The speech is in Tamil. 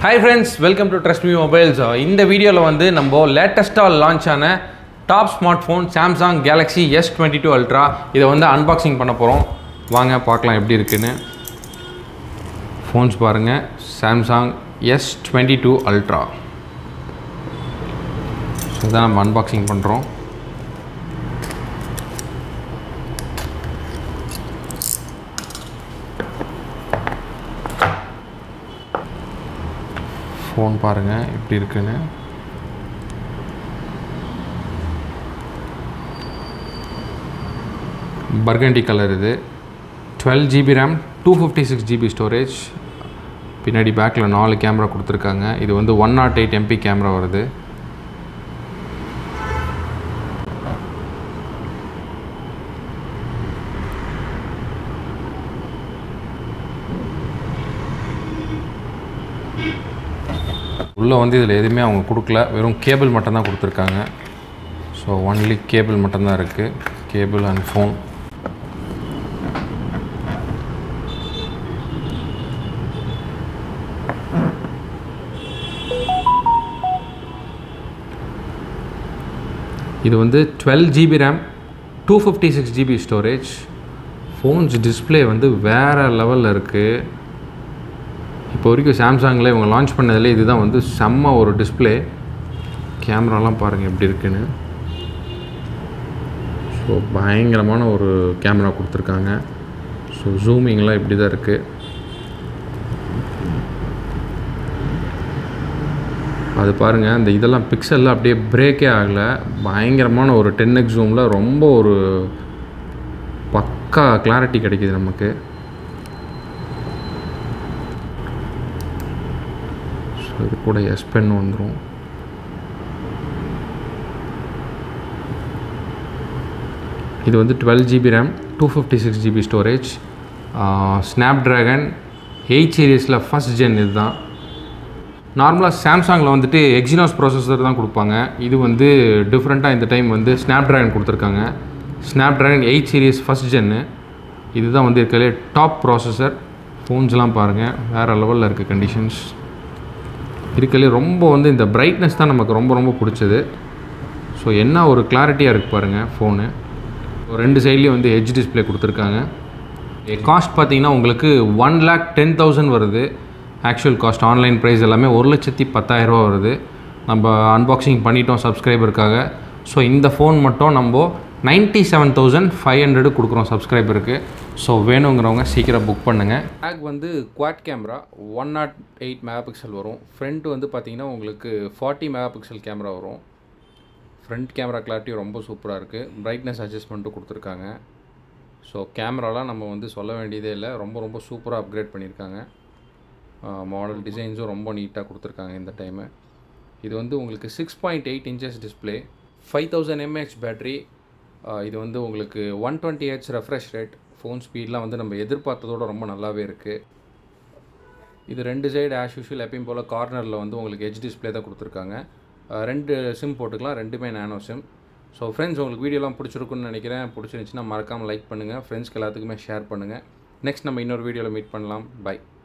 hi friends welcome to trust me mobiles இந்த வீடியோவில் வந்து நம்ம லேட்டஸ்ட்டாக லான்ச் ஆன top smart phone Samsung Galaxy S twenty two Ultra இதை வந்து அன்பாக்சிங் பண்ண போகிறோம் வாங்க பார்க்கலாம் எப்படி இருக்குன்னு ஃபோன்ஸ் பாருங்கள் Samsung S twenty two Ultra so இதான் நம்ம அன்பாக்சிங் பண்ணுறோம் ஃபோன் பாருங்கள் எப்படி இருக்குன்னு பர்கண்டி கலர் இது twelve GB RAM two fifty six GB storage பின்னாடி பேக்கில் நாலு கேமரா கொடுத்துருக்காங்க இது வந்து one nought eight MP camera வருது உள்ளே வந்து இதில் எதுவுமே அவங்க கொடுக்கல வெறும் கேபிள் மட்டும்தான் கொடுத்துருக்காங்க ஸோ ஒன்லி கேபிள் மட்டும்தான் இருக்குது கேபிள் அண்ட் ஃபோன் இது வந்து twelve GB RAM two fifty six GB storage phones display வந்து வேறு லெவலில் இருக்குது இப்போ வரைக்கும் சாம்சங்கில் இவங்க லான்ச் பண்ணதில் இதுதான் வந்து செம்ம ஒரு டிஸ்பிளே கேமராலாம் பாருங்கள் எப்படி இருக்குன்னு ஸோ பயங்கரமான ஒரு கேமரா கொடுத்துருக்காங்க ஸோ ஜூமிங்லாம் இப்படி தான் இருக்குது அது பாருங்கள் அந்த இதெல்லாம் பிக்சல்லாம் அப்படியே பிரேக்கே ஆகலை பயங்கரமான ஒரு டென் எக்ஸ் ஜூமில் ரொம்ப ஒரு பக்கா கிளாரிட்டி கிடைக்கிது நமக்கு ஸோ இது கூட எஸ் பென் வந்துடும் இது வந்து twelve GB RAM two fifty six GB storage Snapdragon eight சீரீஸில் ஃபஸ்ட் ஜென் இதுதான் நார்மலாக சாம்சங்கில் வந்துட்டு எக்ஸினாஸ் ப்ராசஸர் தான் கொடுப்பாங்க இது வந்து டிஃப்ரெண்ட்டாக இந்த டைம் வந்து ஸ்னாப் ட்ராகன் கொடுத்துருக்காங்க Snapdragon eight series first ஜென்னு இதுதான் வந்து இருக்கிறதுலே டாப் ப்ராசஸர் ஃபோன்ஸ்லாம் பாருங்கள் வேறு லெவலில் இருக்குது கண்டிஷன்ஸ் இருக்கலே ரொம்ப வந்து இந்த பிரைட்னஸ் தான் நமக்கு ரொம்ப ரொம்ப பிடிச்சது ஸோ என்ன ஒரு கிளாரிட்டியாக இருக்குது பாருங்கள் ஃபோனு ரெண்டு சைட்லேயும் வந்து ஹெச் டிஸ்பிளே கொடுத்துருக்காங்க காஸ்ட் பார்த்தீங்கன்னா உங்களுக்கு ஒன் லேக் டென் தௌசண்ட் வருது ஆக்சுவல் காஸ்ட் ஆன்லைன் ப்ரைஸ் எல்லாமே ஒரு லட்சத்தி பத்தாயிரரூவா வருது நம்ம அன்பாக்சிங் பண்ணிட்டோம் சப்ஸ்கிரைபருக்காக ஸோ இந்த ஃபோன் மட்டும் நம்ம ninety seven thousand five hundred கொடுக்குறோம் சப்ஸ்கிரைபருக்கு ஸோ வேணுங்கிறவங்க சீக்கிரம் புக் பண்ணுங்கள் பேக் வந்து quad camera one nought eight megapixel வரும் ஃப்ரண்ட் வந்து பார்த்தீங்கன்னா உங்களுக்கு ஃபார்ட்டி மெகா பிக்சல் கேமரா வரும் ஃப்ரண்ட் கேமரா கிளாரிட்டி ரொம்ப சூப்பராக இருக்குது பிரைட்னஸ் அட்ஜஸ்ட்மெண்ட்டும் கொடுத்துருக்காங்க ஸோ கேமராலாம் நம்ம வந்து சொல்ல வேண்டியதே இல்லை ரொம்ப ரொம்ப சூப்பராக அப்கிரேட் பண்ணியிருக்காங்க மாடல் டிசைன்ஸும் ரொம்ப நீட்டாக கொடுத்துருக்காங்க இந்த டைமு இது வந்து உங்களுக்கு six point eight inches display five thousand mAh battery இது வந்து உங்களுக்கு one twenty H refresh rate phone ஸ்பீட்லாம் வந்து நம்ம எதிர்பார்த்ததோட ரொம்ப நல்லாவே இருக்குது இது ரெண்டு சைடு ஆஸ் யூஷுவல் எப்பயும் போல் கார்னரில் வந்து உங்களுக்கு ஹெச் டிஸ்பிளே தான் கொடுத்துருக்காங்க ரெண்டு சிம் போட்டுக்கலாம் ரெண்டுமே நேனோ சிம் ஸோ ஃப்ரெண்ட்ஸ் உங்களுக்கு வீடியோலாம் பிடிச்சிருக்குன்னு நினைக்கிறேன் பிடிச்சிருந்துச்சின்னா மறக்காமல் லைக் பண்ணுங்கள் ஃப்ரெண்ட்ஸ்க்கு எல்லாத்துக்குமே ஷேர் பண்ணுங்கள் நெக்ஸ்ட் நம்ம இன்னொரு வீடியோவில் மீட் பண்ணலாம் பை